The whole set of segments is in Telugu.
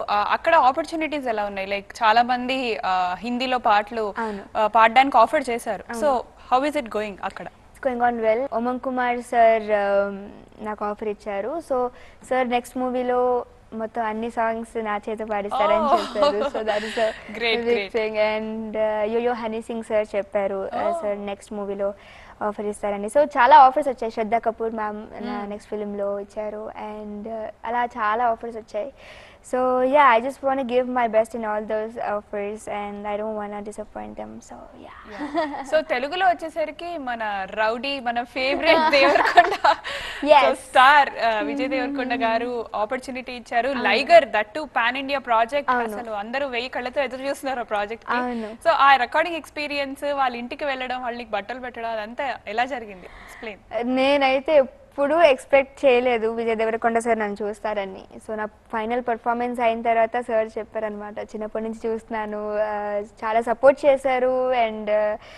అక్కడ ఆపర్చునిటీస్ ఎలా ఉన్నాయి లైక్ చాలా మంది ఆ, హిందీలో పాటలు అవును. ఆ, పాడడానికి ఆఫర్ చేశారు so how is it going అక్కడ going on well Umang Kumar sir నాకు ఆఫర్ ఇచ్చారు సో సార్ నెక్స్ట్ మూవీలో మొత్తం అన్ని సాంగ్స్ నా చేత పాడిస్తారని Oh. చెప్పారు so that is Great, big great. Thing and Yo Yo Honey Singh sir చెప్పారు సార్ నెక్స్ట్ మూవీలో ఆఫర్ ఇస్తారని సో చాలా ఆఫర్స్ వచ్చాయి శ్రద్ధా కపూర్ మ్యామ్ నా నెక్స్ట్ ఫిలింలో ఇచ్చారు అండ్ అలా చాలా ఆఫర్స్ వచ్చాయి so yeah I just want give my best in all those offers and I don't want disappoint them so yeah so తెలుగులో వచ్చేసరికి మన రౌడీ మన favourite Devarakonda Yes. Star Vijay Devarakonda garu opportunity ఇచ్చారు Liger that pan India project అవును. అసలు అందరూ వెయ్యి కళ్ళతో ఎదురు చూస్తున్నారు ఆ ప్రాజెక్ట్ అవును. సో ఆ రికార్డింగ్ ఎక్స్పీరియన్స్ వాళ్ళ ఇంటికి వెళ్ళడం వాళ్ళకి బట్టలు పెట్టడం అదంతా ఎలా జరిగింది ఎక్స్ప్లెయిన్ నేనైతే ఎప్పుడూ ఎక్స్పెక్ట్ చేయలేదు విజయ్ దేవరకొండ సార్ నన్ను చూస్తారని సో నా ఫైనల్ పర్ఫార్మెన్స్ అయిన తర్వాత సార్ చెప్పారనమాట చిన్నప్పటి నుంచి చూస్తున్నాను ఆ, చాలా సపోర్ట్ చేశారు అండ్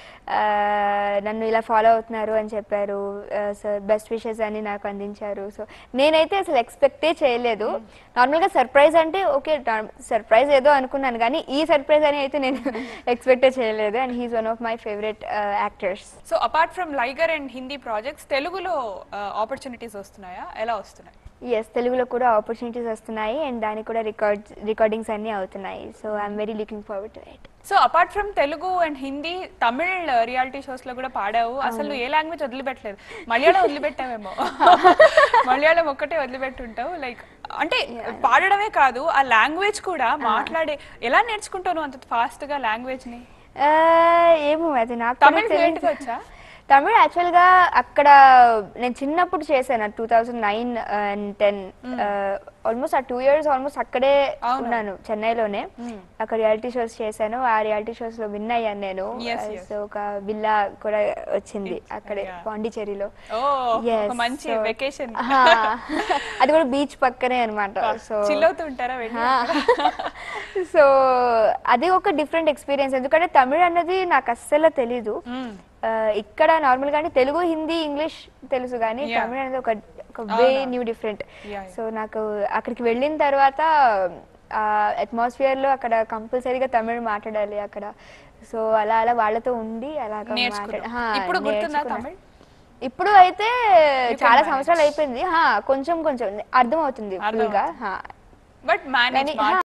నన్ను ఇలా ఫాలో అవుతున్నారు అని చెప్పారు సార్ బెస్ట్ విషెస్ అని నాకు అందించారు సో నేనైతే అసలు ఎక్స్పెక్టే చేయలేదు నార్మల్గా సర్ప్రైజ్ అంటే ఓకే సర్ప్రైజ్ ఏదో అనుకున్నాను కానీ ఈ సర్ప్రైజ్ అని అయితే నేను ఎక్స్పెక్టే చేయలేదు and he's one of my favourite actors so apart from Liger and Hindi projects తెలుగులో ఆపర్చునిటీస్ వస్తున్నాయా ఎలా వస్తున్నాయి ఎస్ తెలుగులో కూడా ఆపర్చునిటీస్ వస్తున్నాయి అండ్ దానికి కూడా రికార్డ్ రికార్డింగ్స్ అన్నీ అవుతున్నాయి so I'm very looking forward to it so apart from Telugu and Hindi Tamil reality shows లో కూడా పాడావు అసలు ఏ లాంగ్వేజ్ వదిలిపెట్టలేదు మలయాళం వదిలిపెట్టావేమో మలయాళం ఒక్కటే వదిలిపెట్టుంటావు లైక్ అంటే పాడడమే కాదు ఆ లాంగ్వేజ్ కూడా మాట్లాడే ఎలా నేర్చుకుంటావు అంత ఫాస్ట్ గా లాంగ్వేజ్ ని ఏమో అది నాకు కూడా తమిళ్ తెలియదు. fluent గా వచ్చా? తమిళ్ యాక్చువల్గా అక్కడ నేను చిన్నప్పుడు చేశాను two thousand nine and ten almost uh two years almost అక్కడే అవును. ఉన్నాను చెన్నైలోనే Hmm. అక్కడ రియాలిటీ షోస్ చేశాను ఆ రియాలిటీ షోస్ లో విన్ అయ్యాను నేను Yes, yes. సో ఒక బిల్లా కూడా వచ్చింది అక్కడే yeah. పాండిచేరిలో ఓ Yes, ఒక మంచి so- వెకేషన్ ఆహా. అది కూడా బీచ్ పక్కనే అనమాట సో చిల్ అవుతూ ఉంటారా వెళ్ళి సో అది ఒక డిఫరెంట్ ఎక్స్పీరియన్స్ ఎందుకంటే తమిళ్ అన్నది నాకు అస్సలు తెలీదు మ్మ్. ఆ, ఇక్కడ నార్మల్ గానే తెలుగు హిందీ ఇంగ్లీష్ తెలుసు కానీ Yeah. తమిళ్ అనేది ఒక ఒక వే అవునా. New different Yeah, yeah. So నాకు అక్కడికి వెళ్ళిన తర్వాత ఆ అట్మాస్ఫియర్ లో అక్కడ కంపల్సరీగా తమిళ్ మాట్లాడాలి అక్కడ సో అలా అలా వాళ్ళతో ఉండి అలాగా నేర్చుకున్నావు. మాట్లాడ- హా, ఇప్పుడు గుర్తుందా నేర్చుకున్నా. తమిళ్? ఇప్పుడు అయితే చాలా manage. సంవత్సరాలు అయిపోయింది హా, కొంచెం కొంచెం అర్థం అవుతుంది అర్థం full గా హా. బట్ మేనేజ్ కానీ, హా,